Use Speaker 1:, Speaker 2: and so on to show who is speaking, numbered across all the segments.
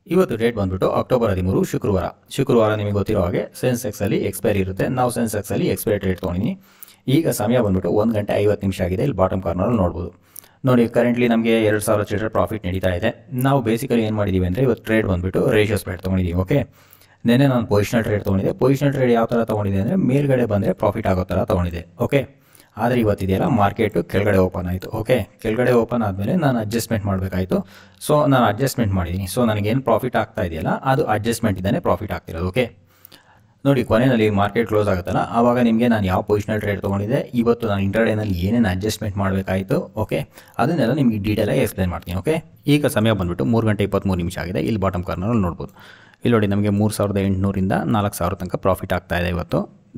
Speaker 1: ಇವತ್ತು ಡೇಟ್ ಬಂದ್ಬಿಟ್ಟು ಅಕ್ಟೋಬರ್ ಹದಿಮೂರು ಶುಕ್ರವಾರ ಶುಕ್ರವಾರ ನಿಮಗೆ ಗೊತ್ತಿರೋ ಹಾಗೆ ಸೆನ್ಸೆಕ್ಸ್ ಅಲ್ಲಿ ಎಕ್ಸ್ಪೈರಿ ಇರುತ್ತೆ ನಾವು ಸೆನ್ಸೆಕ್ಸ್ ಅಲ್ಲಿ ಎಕ್ಸ್ಪೈರಿ ರೇಟ್ ತೊಗೊಂಡಿನಿ ಈಗ ಸಮಯ ಬಂದ್ಬಿಟ್ಟು ಒಂದು ಗಂಟೆ ಐವತ್ತು ನಿಮಿಷ ಆಗಿದೆ ಇಲ್ಲಿ ಬಾಟಮ್ ಕಾರ್ನರ್ ನೋಡ್ಬೋದು ನೋಡಿ ಕರೆಂಟ್ಲಿ ನಮಗೆ ಎರಡು ಸಾವಿರ ಚಿಲ್ಲರೆ ಪ್ರಾಫಿಟ್ ನಡೀತಾ ಇದೆ ನಾವು ಬೇಸಿಕಲಿ ಏನು ಮಾಡಿದ್ದೀವಿ ಅಂದರೆ ಇವತ್ತು ಟ್ರೇಡ್ ಬಂದ್ಬಿಟ್ಟು ರೇಷಿಯೋ ಸ್ಪ್ರೆಡ್ ತೊಗೊಂಡಿದ್ದೀವಿ ಓಕೆ ನೆನ್ನೆ ನಾನು ಪೊಸಿಷನಲ್ ಟ್ರೇಡ್ ತೊಗೊಂಡಿದ್ದೆ ಪೊಸಿಷನಲ್ ಟ್ರೇಡ್ ಯಾವ ಥರ ತೊಗೊಂಡಿದೆ ಅಂದರೆ ಮೇಲ್ಗಡೆ ಬಂದರೆ ಪ್ರಾಫಿಟ್ ಆಗೋ ಥರ ತೊಗೊಂಡಿದ್ದೆ ಓಕೆ ಆದರೆ ಇವತ್ತಿದೆಯಲ್ಲ ಮಾರ್ಕೆಟು ಕೆಳಗಡೆ ಓಪನ್ ಆಯಿತು ಓಕೆ ಕೆಳಗಡೆ ಓಪನ್ ಆದಮೇಲೆ ನಾನು ಅಡ್ಜಸ್ಟ್ಮೆಂಟ್ ಮಾಡಬೇಕಾಯಿತು ಸೊ ನಾನು ಅಡ್ಜಸ್ಟ್ಮೆಂಟ್ ಮಾಡಿದ್ದೀನಿ ಸೊ ನನಗೇನು ಪ್ರಾಫಿಟ್ ಆಗ್ತಾ ಇದೆಯಲ್ಲ ಅದು ಅಡ್ಜಸ್ಟ್ಮೆಂಟ್ ಇದ್ದಾನೆ ಪ್ರಾಫಿಟ್ ಆಗ್ತಿರೋದು ಓಕೆ ನೋಡಿ ಕೊನೆಯಲ್ಲಿ ಮಾರ್ಕೆಟ್ ಕ್ಲೋಸ್ ಆಗುತ್ತಲ್ಲ ಆವಾಗ ನಿಮಗೆ ನಾನು ಯಾವ ಪೊಸಿಷನಲ್ ಟ್ರೇಡ್ ತೊಗೊಂಡಿದ್ದೆ ಇವತ್ತು ನಾನು ಇಂಟರ್ಡೇನಲ್ಲಿ ಏನೇನು ಅಡ್ಜಸ್ಟ್ಮೆಂಟ್ ಮಾಡಬೇಕಾಯಿತು ಓಕೆ ಅದನ್ನೆಲ್ಲ ನಿಮಗೆ ಡೀಟೇಲಾಗಿ ಎಕ್ಸ್ಪ್ಲೈನ್ ಮಾಡ್ತೀನಿ ಓಕೆ ಈಗ ಸಮಯ ಬಂದುಬಿಟ್ಟು ಮೂರು ಗಂಟೆ ಇಪ್ಪತ್ತ್ಮೂರು ನಿಮಿಷ ಆಗಿದೆ ಇಲ್ಲಿ ಬಾಟಮ್ ಕಾರ್ನರಲ್ಲಿ ನೋಡ್ಬೋದು ಇಲ್ಲಿ ನೋಡಿ ನಮಗೆ ಮೂರು ಸಾವಿರದ ಎಂಟುನೂರಿಂದ ನಾಲ್ಕು ಸಾವಿರ ತನಕ ಪ್ರಾಫಿಟ್ ಆಗ್ತಾ ಇದೆ ಇವತ್ತು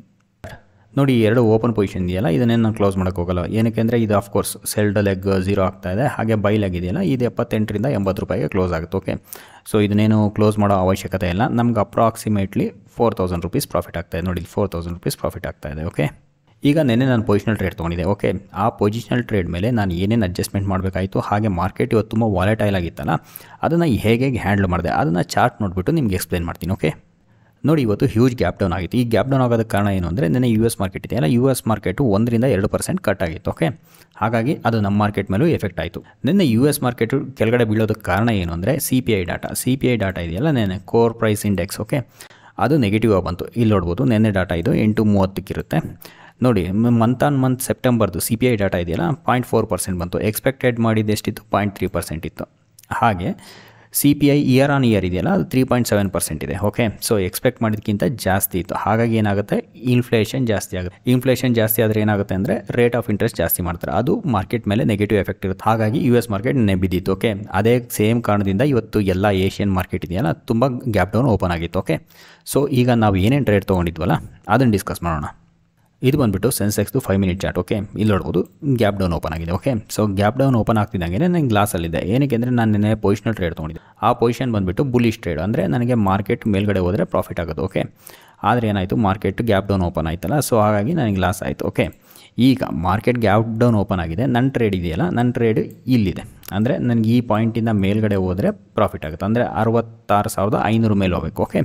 Speaker 1: ನೋಡಿ ಈ ಎರಡು ಓಪನ್ ಪೊಸಿಷನ್ ಇದೆಯಲ್ಲ ಇದನ್ನೇನು ನಾನು ಕ್ಲೋಸ್ ಮಾಡೋಕ್ಕೆ ಹೋಗಲ್ಲ ಏನಕ್ಕೆ ಅಂದರೆ ಇದು ಆಫ್ಕೋರ್ಸ್ ಸೆಲ್ಡ್ ಲೆಗ್ ಝೀರೋ ಆಗ್ತಾ ಇದೆ ಹಾಗೆ ಬೈ ಲೆಗ್ ಇದೆಯಲ್ಲ ಇದು ಎಪ್ಪತ್ತೆಂಟರಿಂದ ಎಂಬತ್ತು ರೂಪಾಯಿಗೆ ಕ್ಲೋಸ್ ಆಗುತ್ತೆ ಓಕೆ ಸೊ ಇದನ್ನೇನು ಕ್ಲೋಸ್ ಮಾಡೋ ಅವಶ್ಯಕತೆ ಇಲ್ಲ ನಮ್ಗೆ approximately four thousand rupees profit ಆಗ್ತಾ ಇದೆ ನೋಡಿ ಫೋರ್ ತೌಸಂಡ್ ರುಪೀಸ್ ಪ್ರಾಫಿಟ್ ಆಗ್ತಾ ಇದೆ ಓಕೆ ಈಗ ನೆನ್ನೆ ನಾನು ಪೊಸಿಷನಲ್ ಟ್ರೇಡ್ ತೊಗೊಂಡಿದ್ದೆ ಓಕೆ ಆ ಪೊಸಿಷನಲ್ ಟ್ರೇಡ್ ಮೇಲೆ ನಾನು ಏನೇನು ಅಡ್ಜಸ್ಟ್ಮೆಂಟ್ ಮಾಡಬೇಕಾಯಿತು ಹಾಗೆ ಮಾರ್ಕೆಟ್ ಇವತ್ತು ತುಂಬ ವಾಲೆಟೈಲ್ ಆಗಿತ್ತಲ್ಲ ಅದನ್ನು ಹೇಗೆ ಹ್ಯಾಂಡಲ್ ಮಾಡಿದೆ ಅದನ್ನು ಚಾರ್ಟ್ ನೋಡಿಬಿಟ್ಟು ನಿಮ್ಗೆ ಎಕ್ಸ್ಪ್ಲೈನ್ ಮಾಡ್ತೀನಿ ಓಕೆ ನೋಡಿ ಇವತ್ತು ಹ್ಯೂಜ್ ಗ್ಯಾಪ್ ಡೌನ್ ಆಗಿತ್ತು ಈ ಗ್ಯಾಪ್ ಡೌನ್ ಆಗೋದಕ್ಕೆ ಕಾರಣ ಏನು ಅಂದರೆ ನೆನ್ನೆ ಯು ಎಸ್ ಮಾರ್ಕೆಟ್ ಇದೆಯಲ್ಲ ಯು ಎಸ್ ಮಾರ್ಕೆಟು ಒಂದರಿಂದ ಎರಡು ಪರ್ಸೆಂಟ್ ಕಟ್ ಆಗಿತ್ತು ಓಕೆ ಹಾಗಾಗಿ ಅದು ನಮ್ಮ ಮಾರ್ಕೆಟ್ ಮೇಲೂ ಎಫೆಕ್ಟ್ ಆಯಿತು ನಿನ್ನೆ ಯು ಎಸ್ ಮಾರ್ಕೆಟು ಕೆಳಗಡೆ ಬೀಳೋದಕ್ಕೆ ಕಾರಣ ಏನು ಅಂದರೆ C P I data C P I data ಇದೆಯಲ್ಲ ನೆನ್ನೆ ಕೋರ್ ಪ್ರೈಸ್ ಇಂಡೆಕ್ಸ್ ಓಕೆ ಅದು ನೆಗೆಟಿವ್ ಆಗಿ ಬಂತು ಇಲ್ಲಿ ನೋಡ್ಬೋದು ನೆನ್ನೆ ಡಾಟಾ ಇದು ಎಂಟು ಮೂವತ್ತಕ್ಕಿರುತ್ತೆ ನೋಡಿ ಮಂತ್ ಆನ್ ಮಂತ್ ಸೆಪ್ಟೆಂಬರ್ದು ಸಿ ಪಿ ಐ ಡಾಟಾ ಇದೆಯಲ್ಲ ಪಾಯಿಂಟ್ ಫೋರ್ ಪರ್ಸೆಂಟ್ ಬಂತು ಎಕ್ಸ್ಪೆಕ್ಟೆಡ್ ಮಾಡಿದ್ದು ಎಷ್ಟಿತ್ತು ಪಾಯಿಂಟ್ ತ್ರೀ ಪರ್ಸೆಂಟ್ ಇತ್ತು ಹಾಗೆ C P I year on year ಇದೆಯಲ್ಲ ಅದು ತ್ರೀ ಪಾಯಿಂಟ್ ಸೆವೆನ್ ಪರ್ಸೆಂಟ್ ಇದೆ ಓಕೆ ಸೊ ಎಕ್ಸ್ಪೆಕ್ಟ್ ಮಾಡಿದಕ್ಕಿಂತ ಜಾಸ್ತಿ ಇತ್ತು ಹಾಗಾಗಿ ಏನಾಗುತ್ತೆ ಇನ್ಫ್ಲೇಷನ್ ಜಾಸ್ತಿ ಆಗುತ್ತೆ ಇನ್ಫ್ಲೇಷನ್ ಜಾಸ್ತಿ ಆದರೆ ಏನಾಗುತ್ತೆ ಅಂದರೆ ರೇಟ್ ಆಫ್ ಇಂಟ್ರೆಸ್ಟ್ ಜಾಸ್ತಿ ಮಾಡ್ತಾರೆ ಅದು ಮಾರ್ಕೆಟ್ ಮೇಲೆ ನೆಗೆಟಿವ್ ಎಫೆಕ್ಟ್ ಇರುತ್ತೆ ಹಾಗಾಗಿ ಯು ಎಸ್ ಮಾರ್ಕೆಟ್ ನೆಬ್ಬಿದ್ದಿತ್ತು ಓಕೆ ಅದೇ ಸೇಮ್ ಕಾರಣದಿಂದ ಇವತ್ತು ಎಲ್ಲ ಏಷ್ಯನ್ ಮಾರ್ಕೆಟ್ ಇದೆಯಲ್ಲ ತುಂಬ ಗ್ಯಾಪ್ ಡೌನ್ ಓಪನ್ ಆಗಿತ್ತು ಓಕೆ ಸೊ ಈಗ ನಾವು ಏನೇನು ಟ್ರೇಡ್ ತೊಗೊಂಡಿದ್ವಲ್ಲ ಅದನ್ನು ಡಿಸ್ಕಸ್ ಮಾಡೋಣ ಇದು ಬಂದುಬಿಟ್ಟು ಸೆನ್ಸೆಕ್ಸ್ದು ಫೈವ್ ಮಿನಿಟ್ ಚಾರ್ಟ್ ಓಕೆ ಇಲ್ಲಿ ನೋಡ್ಬೋದು ಗ್ಯಾಪ್ ಡೌನ್ ಓಪನ್ ಆಗಿದೆ okay so gap down open ಆಗ್ತಿದ್ದಂಗೆ ನನಗೆ ಗ್ಲಾಸಲ್ಲಿದೆ ಏನಕ್ಕೆ ಅಂದರೆ ನಾನು ನೆನ್ನೆ ಪೊಸಿಷನಲ್ ಟ್ರೇಡ್ ತೊಗೊಂಡಿದ್ದೆ ಆ ಪೊಸಿಷನ್ ಬಂದುಬಿಟ್ಟು ಬುಲಿಶ್ ಟ್ರೇಡ್ ಅಂದರೆ ನನಗೆ ಮಾರ್ಕೆಟ್ ಮೇಲ್ಗಡೆ ಹೋದರೆ ಪ್ರಾಫಿಟ್ ಆಗೋದು ಓಕೆ ಆದರೆ ಏನಾಯಿತು ಮಾರ್ಕೆಟ್ ಗ್ಯಾಪ್ ಡೌನ್ ಓಪನ್ ಆಯ್ತಲ್ಲ ಸೊ ಹಾಗಾಗಿ ನನಗೆ ಲಾಸ್ ಆಯಿತು ಓಕೆ ಈಗ ಮಾರ್ಕೆಟ್ ಗ್ಯಾಪ್ ಡೌನ್ ಓಪನ್ ಆಗಿದೆ ನನ್ನ ಟ್ರೇಡ್ ಇದೆಯಲ್ಲ ನನ್ನ ಟ್ರೇಡ್ ಇಲ್ಲಿದೆ ಅಂದರೆ ನನಗೆ ಈ ಪಾಯಿಂಟಿಂದ ಮೇಲ್ಗಡೆ ಹೋದರೆ ಪ್ರಾಫಿಟ್ ಆಗುತ್ತೆ ಅಂದರೆ ಅರವತ್ತಾರು ಸಾವಿರದ ಐನೂರು ಮೇಲೆ ಹೋಗಬೇಕು ಓಕೆ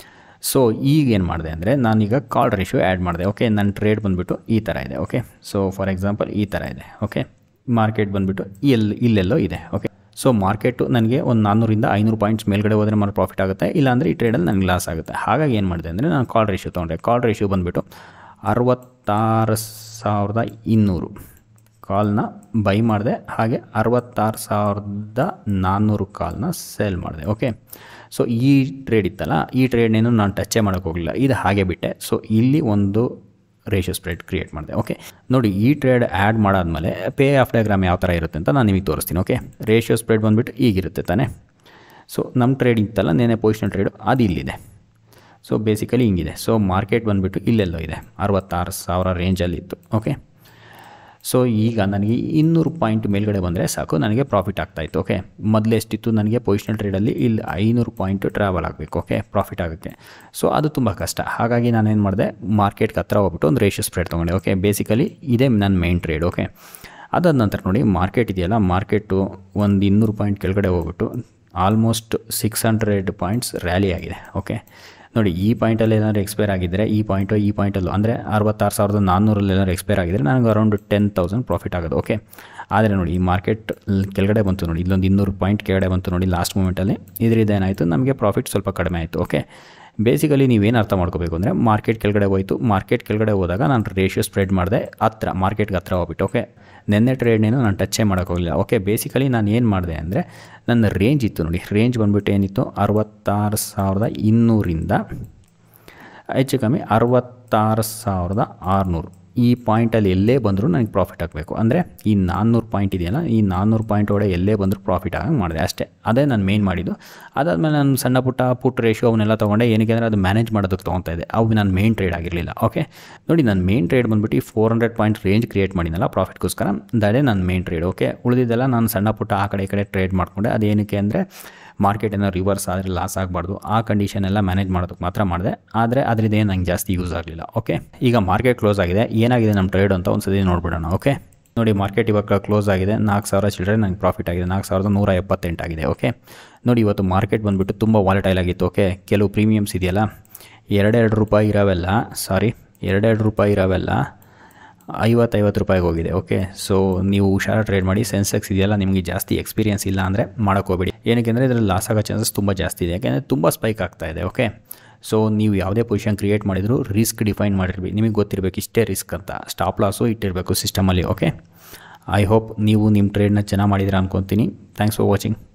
Speaker 1: ಸೊ ಈಗ ಏನು ಮಾಡಿದೆ ಅಂದರೆ ನಾನೀಗ ಕಾಲ್ ರೇಷಿಯೋ ಆ್ಯಡ್ ಮಾಡಿದೆ ಓಕೆ ನನ್ನ ಟ್ರೇಡ್ ಬಂದುಬಿಟ್ಟು ಈ ಥರ ಇದೆ ಓಕೆ ಸೊ ಫಾರ್ ಎಕ್ಸಾಂಪಲ್ ಈ ಥರ ಇದೆ ಓಕೆ ಮಾರ್ಕೆಟ್ ಬಂದುಬಿಟ್ಟು ಎಲ್ಲಿ ಇಲ್ಲೆಲ್ಲೋ ಇದೆ ಓಕೆ ಸೊ ಮಾರ್ಕೆಟು ನನಗೆ ಒಂದು ನಾನ್ನೂರಿಂದ ಐನೂರು ಪಾಯಿಂಟ್ಸ್ ಮೇಲ್ಗಡೆ ಹೋದರೆ ಮಾತ್ರ ಪ್ರಾಫಿಟ್ ಆಗುತ್ತೆ ಇಲ್ಲಾಂದರೆ ಈ ಟ್ರೇಡಲ್ಲಿ ನನಗೆ ಲಾಸ್ ಆಗುತ್ತೆ ಹಾಗಾಗಿ ಏನು ಮಾಡಿದೆ ಅಂದರೆ ನಾನು ಕಾಲ್ ರೇಷಿಯೋ ತೊಗೊಂಡೆ ಕಾಲ್ ರೇಷಿಯೋ ಬಂದುಬಿಟ್ಟು ಅರವತ್ತಾರು ಸಾವಿರದ ಇನ್ನೂರು ಕಾಲ್ನ ಬೈ ಮಾಡಿದೆ ಹಾಗೆ ಅರವತ್ತಾರು ಸಾವಿರದ ನಾನ್ನೂರು ಕಾಲ್ನ ಸೇಲ್ ಮಾಡಿದೆ ಓಕೆ ಸೊ ಈ ಟ್ರೇಡ್ ಇತ್ತಲ್ಲ ಈ ಟ್ರೇಡ್ನೇನು ನಾನು ಟಚ್ಚೇ ಮಾಡೋಕ್ಕೆ ಹೋಗಲಿಲ್ಲ ಇದು ಹಾಗೆ ಬಿಟ್ಟೆ ಸೊ ಇಲ್ಲಿ ಒಂದು ರೇಷಿಯೋ ಸ್ಪ್ರೆಡ್ ಕ್ರಿಯೇಟ್ ಮಾಡಿದೆ ಓಕೆ ನೋಡಿ ಈ ಟ್ರೇಡ್ ಆ್ಯಡ್ ಮಾಡಾದ್ಮೇಲೆ ಪೇ ಆಫ್ ಡಯಾಗ್ರಾಮ್ ಯಾವ ಥರ ಇರುತ್ತೆ ಅಂತ ನಾನು ನಿಮಗೆ ತೋರಿಸ್ತೀನಿ ಓಕೆ ರೇಷಿಯೋ ಸ್ಪ್ರೆಡ್ ಬಂದುಬಿಟ್ಟು ಈಗಿರುತ್ತೆ ತಾನೇ ಸೊ ನಮ್ಮ ಟ್ರೇಡ್ ಇತ್ತಲ್ಲ ನೇನೆ ಪೊಸಿಷನಲ್ ಟ್ರೇಡು ಅದು ಇಲ್ಲಿದೆ ಸೊ ಬೇಸಿಕಲಿ ಹಿಂಗಿದೆ ಸೊ ಮಾರ್ಕೆಟ್ ಬಂದುಬಿಟ್ಟು ಇಲ್ಲೆಲ್ಲೋ ಇದೆ ಅರವತ್ತಾರು ಸಾವಿರ ರೇಂಜಲ್ಲಿತ್ತು ಓಕೆ ಸೊ ಈಗ ನನಗೆ ಇನ್ನೂರು ಪಾಯಿಂಟ್ ಮೇಲ್ಗಡೆ ಬಂದರೆ ಸಾಕು ನನಗೆ ಪ್ರಾಫಿಟ್ ಆಗ್ತಾಯಿತ್ತು ಓಕೆ ಮೊದಲು ಎಷ್ಟಿತ್ತು ನನಗೆ ಪೊಸಿಷನಲ್ ಟ್ರೇಡಲ್ಲಿ ಇಲ್ಲಿ ಐನೂರು ಪಾಯಿಂಟು ಟ್ರಾವೆಲ್ ಆಗಬೇಕು ಓಕೆ ಪ್ರಾಫಿಟ್ ಆಗುತ್ತೆ ಸೊ ಅದು ತುಂಬ ಕಷ್ಟ ಹಾಗಾಗಿ ನಾನೇನು ಮಾಡಿದೆ ಮಾರ್ಕೆಟ್ಗೆ ಹತ್ರ ಹೋಗ್ಬಿಟ್ಟು ಒಂದು ರೇಷಿಯೋ ಸ್ಪ್ರೆಡ್ ತೊಗೊಂಡೆ ಓಕೆ ಬೇಸಿಕಲಿ ಇದೇ ನನ್ನ ಮೇನ್ ಟ್ರೇಡ್ ಓಕೆ ಅದಾದ ನಂತರ ನೋಡಿ ಮಾರ್ಕೆಟ್ ಇದೆಯಲ್ಲ ಮಾರ್ಕೆಟು ಒಂದು ಇನ್ನೂರು ಪಾಯಿಂಟ್ ಕೆಳಗಡೆ ಹೋಗ್ಬಿಟ್ಟು almost six hundred points rally ಆಗಿದೆ ಓಕೆ ನೋಡಿ ಈ ಪಾಯಿಂಟಲ್ಲಿ ಏನಾದ್ರು ಎಕ್ಸ್ಪೈರ್ ಆಗಿದ್ದರೆ ಈ ಪಾಯಿಂಟು ಈ ಪಾಯಿಂಟಲ್ಲೂ ಅಂದರೆ ಅರವತ್ತಾರು ಸಾವಿರದ ನಾನ್ನೂರಲ್ಲಿ ಏನಾದ್ರು ಎಕ್ಸ್ಪೈರ್ ಆಗಿದ್ದರೆ ನನಗೆ ಅರೌಂಡ್ ಟೆನ್ ತೌಸಂಡ್ ಪ್ರಾಫಿಟ್ ಆಗೋದು ಓಕೆ ಆದರೆ ನೋಡಿ ಈ ಮಾರ್ಕೆಟ್ ಕೆಳಗಡೆ ಬಂತು ನೋಡಿ ಇಲ್ಲೊಂದು ಇನ್ನೂರು ಪಾಯಿಂಟ್ ಕೆಳಗಡೆ ಬಂತು ನೋಡಿ ಲಾಸ್ಟ್ ಮೂಮೆಂಟಲ್ಲಿ ಇದರಿಂದ ಏನಾಯಿತು ನಮಗೆ ಪ್ರಾಫಿಟ್ ಸ್ವಲ್ಪ ಕಡಿಮೆ ಆಯಿತು ಓಕೆ ಬೇಸಿಕಲಿ ನೀವೇನು ಅರ್ಥ ಮಾಡ್ಕೋಬೇಕು ಅಂದರೆ ಮಾರ್ಕೆಟ್ ಕೆಳಗಡೆ ಹೋಯಿತು ಮಾರ್ಕೆಟ್ ಕೆಳಗಡೆ ಹೋದಾಗ ನಾನು ರೇಷಿಯೋ ಸ್ಪ್ರೆಡ್ ಮಾಡಿದೆ ಹತ್ರ ಮಾರ್ಕೆಟ್ಗೆ ಹತ್ರ ಹೋಗ್ಬಿಟ್ಟು ಓಕೆ ನೆನ್ನೆ ಟ್ರೇಡ್ನೇನು ನಾನು ಟಚ್ಚೇ ಮಾಡೋಕ್ಕೋಗಲಿಲ್ಲ ಓಕೆ ಬೇಸಿಕಲಿ ನಾನು ಏನು ಮಾಡಿದೆ ಅಂದರೆ ನನ್ನ ರೇಂಜ್ ಇತ್ತು ನೋಡಿ ರೇಂಜ್ ಬಂದುಬಿಟ್ಟು ಏನಿತ್ತು ಅರವತ್ತಾರು ಸಾವಿರದ ಇನ್ನೂರಿಂದ ಹೆಚ್ಚು ಕಮ್ಮಿ ಅರವತ್ತಾರು ಸಾವಿರದ ಆರುನೂರು ಈ ಪಾಯಿಂಟಲ್ಲಿ ಎಲ್ಲೇ ಬಂದರೂ ನನಗೆ ಪ್ರಾಫಿಟ್ ಆಗಬೇಕು ಅಂದರೆ ಈ ನಾನ್ನೂರು ಪಾಯಿಂಟ್ ಇದೆಯಲ್ಲ ಈ ನಾನ್ನೂರು ಪಾಯಿಂಟ್ ಒಳಗೆ ಎಲ್ಲೇ ಬಂದರೂ ಪ್ರಾಫಿಟ್ ಆಗಂಗೆ ಮಾಡಿದೆ ಅಷ್ಟೇ ಅದೇ ನಾನು ಮೇನ್ ಮಾಡಿದ್ದು ಅದಾದಮೇಲೆ ನಾನು ಸಣ್ಣ ಪುಟ್ಟ ಪುಟ್ ರೇಷಿಯೋ ಅವನ್ನೆಲ್ಲ ತೊಗೊಂಡೆ ಏನಕ್ಕೆ ಅಂದರೆ ಅದು ಮ್ಯಾನೇಜ್ ಮಾಡೋದಕ್ಕೆ ತೊಗೊತಾ ಇದೆ ಅವು ನನ್ನ ಮೇನ್ ಟ್ರೇಡ್ ಆಗಿರಲಿಲ್ಲ ಓಕೆ ನೋಡಿ ನನ್ನ ಮೇನ್ ಟ್ರೇಡ್ ಬಂದುಬಿಟ್ಟು four hundred point range create ಮಾಡಿದ್ನಲ್ಲ ಪ್ರಾಫಿಟ್ಗೋಸ್ಕರ ಅದೇ ನನ್ನ ಮೇನ್ ಟ್ರೇಡ್ ಓಕೆ ಉಳಿದಿದ್ದೆಲ್ಲ ನಾನು ಸಣ್ಣ ಪುಟ್ಟ ಆ ಕಡೆ ಈ ಕಡೆ ಟ್ರೇಡ್ ಮಾಡಿಕೊಂಡೆ ಅದೇನಕ್ಕೆ ಅಂದರೆ ಮಾರ್ಕೆಟ್ ಏನೋ ರಿವರ್ಸ್ ಆದರೆ ಲಾಸ್ ಆಗಬಾರ್ದು ಆ ಕಂಡೀಷನ್ ಎಲ್ಲ ಮ್ಯಾನೇಜ್ ಮಾಡೋದಕ್ಕೆ ಮಾತ್ರ ಮಾಡಿದೆ ಆದರೆ ಅದರಿಂದ ಏನು ನಂಗೆ ಜಾಸ್ತಿ ಯೂಸ್ ಆಗಲಿಲ್ಲ ಓಕೆ ಈಗ ಮಾರ್ಕೆಟ್ ಕ್ಲೋಸ್ ಆಗಿದೆ ಏನಾಗಿದೆ ನಮ್ಮ ಟ್ರೇಡ್ ಅಂತ ಒಂದು ಸತಿ ನೋಡ್ಬಿಡೋಣ ಓಕೆ ನೋಡಿ ಮಾರ್ಕೆಟ್ ಇವಾಗ ಕ್ಲೋಸ್ ಆಗಿದೆ ನಾಲ್ಕು ಸಾವಿರ ಚಿಲ್ಲರೆ ನಂಗೆ ಪ್ರಾಫಿಟ್ ಆಗಿದೆ ನಾಲ್ಕು ಸಾವಿರದ ನೂರ ಎಪ್ಪತ್ತೆಂಟಾಗಿದೆ ಓಕೆ ನೋಡಿ ಇವತ್ತು ಮಾರ್ಕೆಟ್ ಬಂದುಬಿಟ್ಟು ತುಂಬ ವಾಲೆಟೈಲ್ ಆಗಿತ್ತು ಓಕೆ ಕೆಲವು ಪ್ರೀಮಿಯಮ್ಸ್ ಇದೆಯಲ್ಲ ಎರಡೆರಡು ರೂಪಾಯಿ ಇರೋವೆಲ್ಲ ಸಾರಿ ಎರಡೆರಡು ರೂಪಾಯಿ ಇರೋವೆಲ್ಲ ಐವತ್ತೈವತ್ತು ರೂಪಾಯಿಗೆ ಹೋಗಿದೆ ಓಕೆ ಸೊ ನೀವು ಹುಷಾರು ಟ್ರೇಡ್ ಮಾಡಿ ಸೆನ್ಸೆಕ್ಸ್ ಇದೆಯಲ್ಲ ನಿಮಗೆ ಜಾಸ್ತಿ ಎಕ್ಸ್ಪೀರಿಯನ್ಸ್ ಇಲ್ಲ ಅಂದರೆ ಮಾಡೋಕ್ಕೋಬೇಡಿ ಏನಕ್ಕೆ ಅಂದರೆ ಇದರಲ್ಲಿ ಲಾಸ್ ಆಗೋ ಚಾನ್ಸಸ್ ತುಂಬ ಜಾಸ್ತಿ ಇದೆ ಯಾಕೆಂದರೆ ತುಂಬ ಸ್ಪೈಕ್ ಆಗ್ತಾ ಇದೆ ಓಕೆ ಸೊ ನೀವು ಯಾವುದೇ ಪೊಸಿಷನ್ ಕ್ರಿಯೇಟ್ ಮಾಡಿದರೂ ರಿಸ್ಕ್ ಡಿಫೈನ್ ಮಾಡಿರ್ಬೇಕು ನಿಮಗೆ ಗೊತ್ತಿರಬೇಕು ಇಷ್ಟೇ ರಿಸ್ಕ್ ಅಂತ ಸ್ಟಾಪ್ ಲಾಸು ಇಟ್ಟಿರಬೇಕು ಸಿಸ್ಟಮಲ್ಲಿ ಓಕೆ ಐ ಹೋಪ್ ನೀವು ನಿಮ್ಮ ಟ್ರೇಡ್ನ ಚೆನ್ನಾಗಿ ಮಾಡಿದ್ದೀರಾ ಅನ್ಕೊತೀನಿ ಥ್ಯಾಂಕ್ಸ್ ಫಾರ್ ವಾಚಿಂಗ್